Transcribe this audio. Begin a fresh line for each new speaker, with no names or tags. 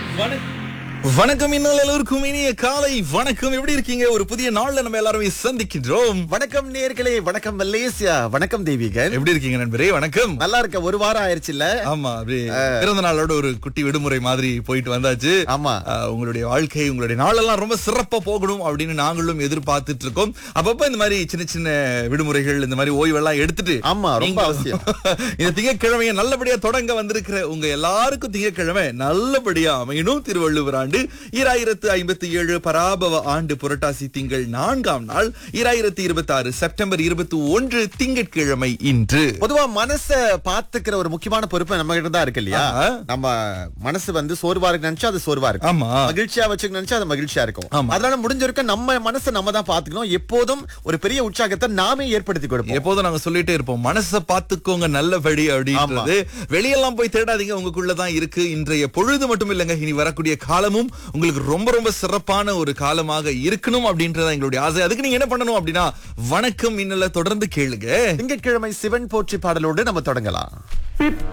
வணக்கம் இன்னும் எல்லோருக்கும் இனிய காலை வணக்கம் எப்படி இருக்கீங்க ஒரு புதிய நாள்ல நம்ம எல்லாருமே சந்திக்கின்றோம்
வணக்கம் நேர்களே வணக்கம் மலேசியா வணக்கம் தெய்வீகன்
எப்படி இருக்கீங்க நண்பரே வணக்கம்
நல்லா இருக்க ஒரு வாரம் ஆயிருச்சுல்ல
ஆமா அப்படியே பிறந்த நாளோட ஒரு குட்டி விடுமுறை மாதிரி போயிட்டு வந்தாச்சு
ஆமா
ஆஹ், உங்களுடைய வாழ்க்கை உங்களுடைய நாளெல்லாம் ரொம்ப சிறப்பா போகணும் அப்படின்னு நாங்களும் எதிர்பார்த்துட்டு இருக்கோம் அப்பப்ப இந்த மாதிரி சின்ன சின்ன விடுமுறைகள் இந்த மாதிரி ஓய்வெல்லாம் எடுத்துட்டு
ஆமா ரொம்ப
நீங்க-
அவசியம்
இந்த திங்கட்கிழமையை நல்லபடியா தொடங்க வந்திருக்கிற உங்க எல்லாருக்கும் திங்கட்கிழமை நல்லபடியா அமையணும் திருவள்ளுவர் ஆண்டு ஈராயிரத்து ஐம்பத்தி ஏழு பராபவ ஆண்டு புரட்டாசி திங்கள் நான்காம் நாள் ஈராயிரத்து இருபத்தி ஆறு செப்டம்பர் இருபத்தி ஒன்று திங்கட்கிழமை இன்று
பொதுவா மனச பாத்துக்கிற ஒரு முக்கியமான பொறுப்பு நம்ம கிட்ட தான் இருக்கு இல்லையா
ஆஹா.
நம்ம மனசு வந்து சோர்வா இருக்கு நினைச்சா அது சோர்வா இருக்கும்
ஆமா
மகிழ்ச்சியா வச்சுக்க நினைச்சா அது மகிழ்ச்சியா இருக்கும்
ஆமா.
அதனால முடிஞ்ச வரைக்கும் நம்ம மனசை நம்ம தான் பாத்துக்கணும் எப்போதும் ஒரு பெரிய உற்சாகத்தை நாமே ஏற்படுத்தி கொடுப்போம்
எப்போதும் நாங்க சொல்லிட்டே இருப்போம் மனச பாத்துக்கோங்க நல்லபடி அப்படின்றது வெளியெல்லாம் போய் தேடாதீங்க உங்களுக்குள்ளதான் இருக்கு இன்றைய பொழுது மட்டும் இல்லைங்க இனி வரக்கூடிய காலமும் உங்களுக்கு ரொம்ப ரொம்ப சிறப்பான ஒரு காலமாக இருக்கணும் அப்படின்றத எங்களுடைய ஆசை அதுக்கு நீங்க என்ன பண்ணணும் அப்படின்னா வணக்கம் இன்னல தொடர்ந்து கேளுங்க
திங்கட்கிழமை சிவன் போற்றி பாடலோடு நம்ம தொடங்கலாம்